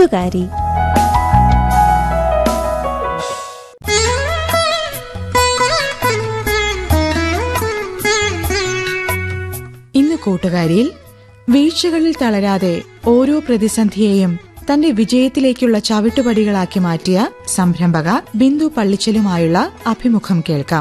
കൂട്ടുകാരി ഇന്ന് കൂട്ടുകാരിയിൽ വീഴ്ചകളിൽ തളരാതെ ഓരോ പ്രതിസന്ധിയെയും തന്റെ വിജയത്തിലേക്കുള്ള ചവിട്ടുപടികളാക്കി മാറ്റിയ സംരംഭക ബിന്ദു പള്ളിച്ചലുമായുള്ള അഭിമുഖം കേൾക്കാം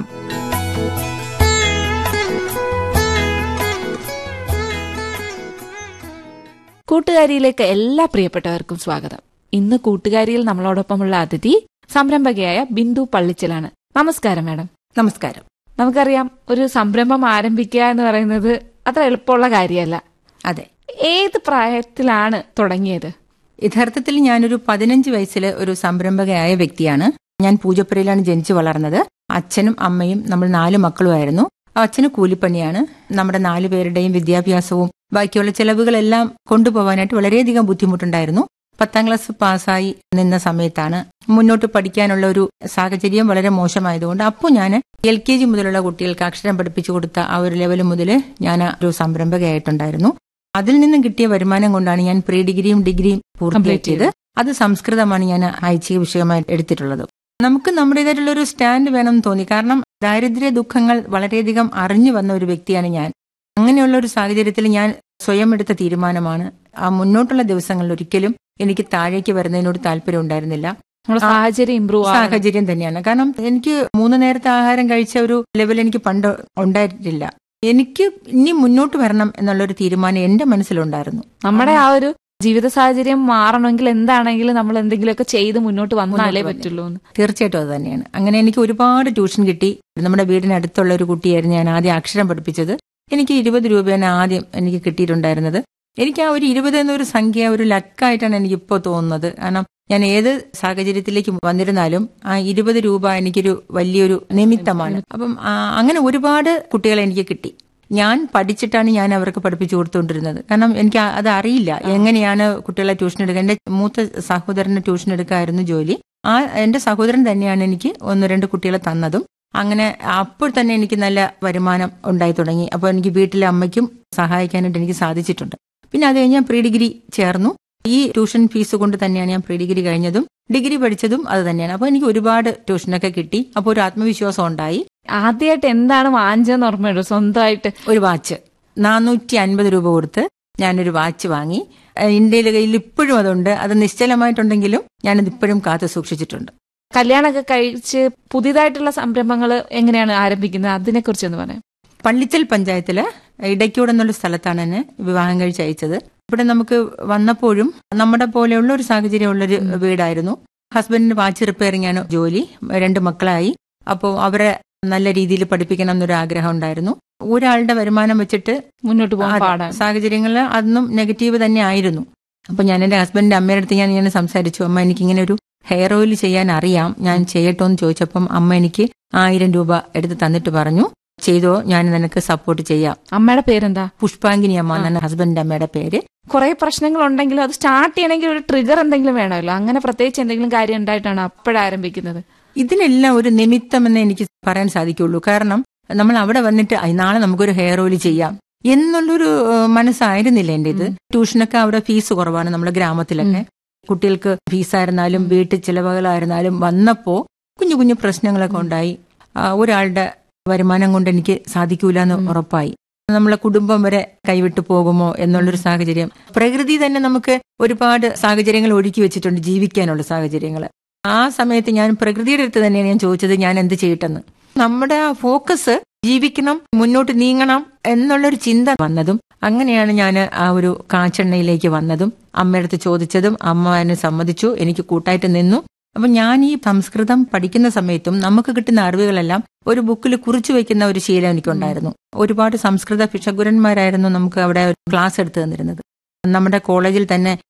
കൂട്ടുകാരിയിലേക്ക് എല്ലാ പ്രിയപ്പെട്ടവർക്കും സ്വാഗതം ഇന്ന് കൂട്ടുകാരിയിൽ നമ്മളോടൊപ്പമുള്ള അതിഥി സംരംഭകയായ ബിന്ദു പള്ളിച്ചലാണ് നമസ്കാരം മാഡം നമസ്കാരം നമുക്കറിയാം ഒരു സംരംഭം ആരംഭിക്കുക എന്ന് പറയുന്നത് അത്ര എളുപ്പമുള്ള കാര്യമല്ല അതെ ഏത് പ്രായത്തിലാണ് തുടങ്ങിയത് യഥാർത്ഥത്തിൽ ഞാനൊരു പതിനഞ്ച് വയസ്സിൽ ഒരു സംരംഭകയായ വ്യക്തിയാണ് ഞാൻ പൂജപ്പുരയിലാണ് ജനിച്ചു വളർന്നത് അച്ഛനും അമ്മയും നമ്മൾ നാല് മക്കളുമായിരുന്നു അച്ഛന് കൂലിപ്പണിയാണ് നമ്മുടെ നാലു പേരുടെയും വിദ്യാഭ്യാസവും ബാക്കിയുള്ള ചെലവുകളെല്ലാം കൊണ്ടുപോകാനായിട്ട് വളരെയധികം ബുദ്ധിമുട്ടുണ്ടായിരുന്നു പത്താം ക്ലാസ് പാസ്സായി നിന്ന സമയത്താണ് മുന്നോട്ട് പഠിക്കാനുള്ള ഒരു സാഹചര്യം വളരെ മോശമായതുകൊണ്ട് അപ്പോൾ ഞാൻ എൽ കെ ജി മുതലുള്ള കുട്ടികൾക്ക് അക്ഷരം പഠിപ്പിച്ചു കൊടുത്ത ആ ഒരു ലെവൽ മുതൽ ഞാൻ ഒരു സംരംഭകയായിട്ടുണ്ടായിരുന്നു അതിൽ നിന്നും കിട്ടിയ വരുമാനം കൊണ്ടാണ് ഞാൻ പ്രീ ഡിഗ്രിയും ഡിഗ്രിയും പൂർത്തിയാക്കിയത് അത് സംസ്കൃതമാണ് ഞാൻ ഐച്ഛിക വിഷയമായി എടുത്തിട്ടുള്ളത് നമുക്ക് നമ്മുടേതായിട്ടുള്ള ഒരു സ്റ്റാൻഡ് വേണമെന്ന് തോന്നി കാരണം ദാരിദ്ര്യ ദുഃഖങ്ങൾ വളരെയധികം അറിഞ്ഞു വന്ന ഒരു വ്യക്തിയാണ് ഞാൻ അങ്ങനെയുള്ള ഒരു സാഹചര്യത്തിൽ ഞാൻ സ്വയം എടുത്ത തീരുമാനമാണ് ആ മുന്നോട്ടുള്ള ദിവസങ്ങളിൽ ഒരിക്കലും എനിക്ക് താഴേക്ക് വരുന്നതിനോട് താല്പര്യം ഉണ്ടായിരുന്നില്ല നമ്മുടെ ആ, സാഹചര്യം ഇമ്പ്രൂവ് സാഹചര്യം തന്നെയാണ് കാരണം എനിക്ക് മൂന്ന് നേരത്തെ ആഹാരം കഴിച്ച ഒരു ലെവൽ എനിക്ക് പണ്ട് ഉണ്ടായിട്ടില്ല എനിക്ക് ഇനി മുന്നോട്ട് വരണം എന്നുള്ളൊരു തീരുമാനം എന്റെ മനസ്സിലുണ്ടായിരുന്നു നമ്മുടെ ആ ഒരു ജീവിത സാഹചര്യം മാറണമെങ്കിൽ എന്താണെങ്കിലും നമ്മൾ എന്തെങ്കിലുമൊക്കെ ചെയ്ത് മുന്നോട്ട് വന്നാലേ മുന്നോട്ട് പറ്റുള്ളൂ എന്ന് തീർച്ചയായിട്ടും അത് തന്നെയാണ് അങ്ങനെ എനിക്ക് ഒരുപാട് ട്യൂഷൻ കിട്ടി നമ്മുടെ വീടിനടുത്തുള്ള ഒരു കുട്ടിയായിരുന്നു ഞാൻ ആദ്യം അക്ഷരം പഠിപ്പിച്ചത് എനിക്ക് ഇരുപത് രൂപയാണ് ആദ്യം എനിക്ക് കിട്ടിയിട്ടുണ്ടായിരുന്നത് എനിക്ക് ആ ഒരു ഇരുപത് എന്നൊരു സംഖ്യ ഒരു ലക്കായിട്ടാണ് എനിക്ക് ഇപ്പോൾ തോന്നുന്നത് കാരണം ഞാൻ ഏത് സാഹചര്യത്തിലേക്ക് വന്നിരുന്നാലും ആ ഇരുപത് രൂപ എനിക്കൊരു വലിയൊരു നിമിത്തമാണ് അപ്പം ആ, അങ്ങനെ ഒരുപാട് കുട്ടികളെ എനിക്ക് കിട്ടി ഞാൻ പഠിച്ചിട്ടാണ് ഞാൻ അവർക്ക് പഠിപ്പിച്ചു കൊടുത്തുകൊണ്ടിരുന്നത് കാരണം എനിക്ക് ആ- അത് അറിയില്ല എങ്ങനെയാണ് കുട്ടികളെ ട്യൂഷൻ എടുക്കുക എന്റെ മൂത്ത സഹോദരന് ട്യൂഷൻ എടുക്കായിരുന്നു ജോലി ആ എന്റെ സഹോദരൻ തന്നെയാണ് എനിക്ക് ഒന്ന് രണ്ട് കുട്ടികളെ തന്നതും അങ്ങനെ അപ്പോൾ തന്നെ എനിക്ക് നല്ല വരുമാനം ഉണ്ടായി തുടങ്ങി അപ്പോൾ എനിക്ക് വീട്ടിലെ അമ്മയ്ക്കും സഹായിക്കാനായിട്ട് എനിക്ക് സാധിച്ചിട്ടുണ്ട് പിന്നെ അത് കഴിഞ്ഞ് ഞാൻ പ്രീ ഡിഗ്രി ചേർന്നു ഈ ട്യൂഷൻ ഫീസ് കൊണ്ട് തന്നെയാണ് ഞാൻ പ്രീ ഡിഗ്രി കഴിഞ്ഞതും ഡിഗ്രി പഠിച്ചതും അത് തന്നെയാണ് അപ്പോൾ എനിക്ക് ഒരുപാട് ട്യൂഷനൊക്കെ കിട്ടി അപ്പോൾ ഒരു ആത്മവിശ്വാസം ഉണ്ടായി ആദ്യമായിട്ട് എന്താണ് വാങ്ങിച്ചതെന്ന് ഓർമ്മയുണ്ടോ സ്വന്തമായിട്ട് ഒരു വാച്ച് നാനൂറ്റി അൻപത് രൂപ കൊടുത്ത് ഞാനൊരു വാച്ച് വാങ്ങി എൻ്റെ കയ്യിൽ ഇപ്പോഴും അതുണ്ട് അത് നിശ്ചലമായിട്ടുണ്ടെങ്കിലും ഞാനത് ഇപ്പോഴും കാത്തു സൂക്ഷിച്ചിട്ടുണ്ട് കല്യാണമൊക്കെ കഴിച്ച് പുതിയതായിട്ടുള്ള സംരംഭങ്ങൾ എങ്ങനെയാണ് ആരംഭിക്കുന്നത് അതിനെ കുറിച്ചൊന്ന് പറയാം പള്ളിച്ചൽ പഞ്ചായത്തില് ഇടയ്ക്കൂട് എന്നുള്ള സ്ഥലത്താണ് എന്നെ വിവാഹം കഴിച്ച് അയച്ചത് ഇവിടെ നമുക്ക് വന്നപ്പോഴും നമ്മുടെ പോലെയുള്ള ഒരു സാഹചര്യമുള്ളൊരു വീടായിരുന്നു ഹസ്ബൻഡിന് വാച്ച് റിപ്പയറിംഗ് ആണ് ജോലി രണ്ട് മക്കളായി അപ്പോൾ അവരെ നല്ല രീതിയിൽ പഠിപ്പിക്കണം എന്നൊരു ആഗ്രഹം ഉണ്ടായിരുന്നു ഒരാളുടെ വരുമാനം വെച്ചിട്ട് മുന്നോട്ട് പോകാൻ അതെ, പാടാണ് സാഹചര്യങ്ങളിൽ അന്നും നെഗറ്റീവ് തന്നെ ആയിരുന്നു അപ്പൊ ഞാൻ എന്റെ ഹസ്ബൻഡിന്റെ അമ്മയുടെ അടുത്ത് ഞാൻ ഇങ്ങനെ സംസാരിച്ചു അമ്മ എനിക്ക് ഇങ്ങനെ ഒരു ഹെയർ ഓയിൽ ചെയ്യാൻ അറിയാം ഞാൻ ചെയ്യട്ടോ എന്ന് ചോദിച്ചപ്പം അമ്മ എനിക്ക് ആയിരം രൂപ എടുത്ത് തന്നിട്ട് പറഞ്ഞു ചെയ്തോ ഞാൻ നിനക്ക് സപ്പോർട്ട് ചെയ്യാം അമ്മയുടെ പേരെന്താ പുഷ്പാങ്കിനി അമ്മ എന്നാണ് ഹസ്ബൻഡിന്റെ അമ്മയുടെ പേര് കുറെ പ്രശ്നങ്ങൾ ഉണ്ടെങ്കിലും അത് സ്റ്റാർട്ട് ചെയ്യണമെങ്കിൽ ഒരു ട്രിഗർ എന്തെങ്കിലും വേണമല്ലോ അങ്ങനെ പ്രത്യേകിച്ച് എന്തെങ്കിലും കാര്യം ഉണ്ടായിട്ടാണ് അപ്പോഴാരംഭിക്കുന്നത് ഇതിനെല്ലാം ഒരു നിമിത്തമെന്ന് എനിക്ക് പറയാൻ സാധിക്കുള്ളൂ കാരണം നമ്മൾ അവിടെ വന്നിട്ട് "ഐ, നാളെ നമുക്കൊരു ഹെയർ ഓയിൽ ചെയ്യാം എന്നുള്ളൊരു ഏഹ്, മനസ്സായിരുന്നില്ല എൻ്റെ ഇത് ട്യൂഷനൊക്കെ അവിടെ ഫീസ് കുറവാണ് നമ്മുടെ ഗ്രാമത്തിലൊക്കെ കുട്ടികൾക്ക് ഫീസായിരുന്നാലും വീട്ടു ചിലവുകളായിരുന്നാലും വന്നപ്പോ കുഞ്ഞു കുഞ്ഞു പ്രശ്നങ്ങളൊക്കെ ഉണ്ടായി ആ, ഒരാളുടെ വരുമാനം കൊണ്ട് എനിക്ക് സാധിക്കൂല എന്ന് ഉറപ്പായി നമ്മളെ കുടുംബം വരെ കൈവിട്ടു പോകുമോ എന്നുള്ളൊരു സാഹചര്യം പ്രകൃതി തന്നെ നമുക്ക് ഒരുപാട് സാഹചര്യങ്ങൾ ഒരുക്കി വെച്ചിട്ടുണ്ട് ജീവിക്കാനുള്ള സാഹചര്യങ്ങൾ ആ സമയത്ത് ഞാൻ പ്രകൃതിയുടെ അടുത്ത് തന്നെയാണ് ഞാൻ ചോദിച്ചത് ഞാൻ എന്ത് ചെയ്യട്ടെന്ന് നമ്മുടെ ആ ഫോക്കസ് ജീവിക്കണം മുന്നോട്ട് നീങ്ങണം എന്നുള്ളൊരു ചിന്ത വന്നതും അങ്ങനെയാണ് ഞാൻ ആ ഒരു കാച്ചെണ്ണയിലേക്ക് വന്നതും അമ്മയുടെ അടുത്ത് ചോദിച്ചതും അമ്മ എന്നെ സമ്മതിച്ചു എനിക്ക് കൂട്ടായിട്ട് നിന്നു അപ്പൊ ഞാൻ ഈ സംസ്കൃതം പഠിക്കുന്ന സമയത്തും നമുക്ക് കിട്ടുന്ന അറിവുകളെല്ലാം ഒരു ബുക്കിൽ കുറിച്ചു വെക്കുന്ന ഒരു ശീലം എനിക്കുണ്ടായിരുന്നു ഒരുപാട് സംസ്കൃത ഭിഷഗുരന്മാരായിരുന്നു നമുക്ക് അവിടെ ക്ലാസ് എടുത്തു തന്നിരുന്നത് നമ്മുടെ കോളേജിൽ തന്നെ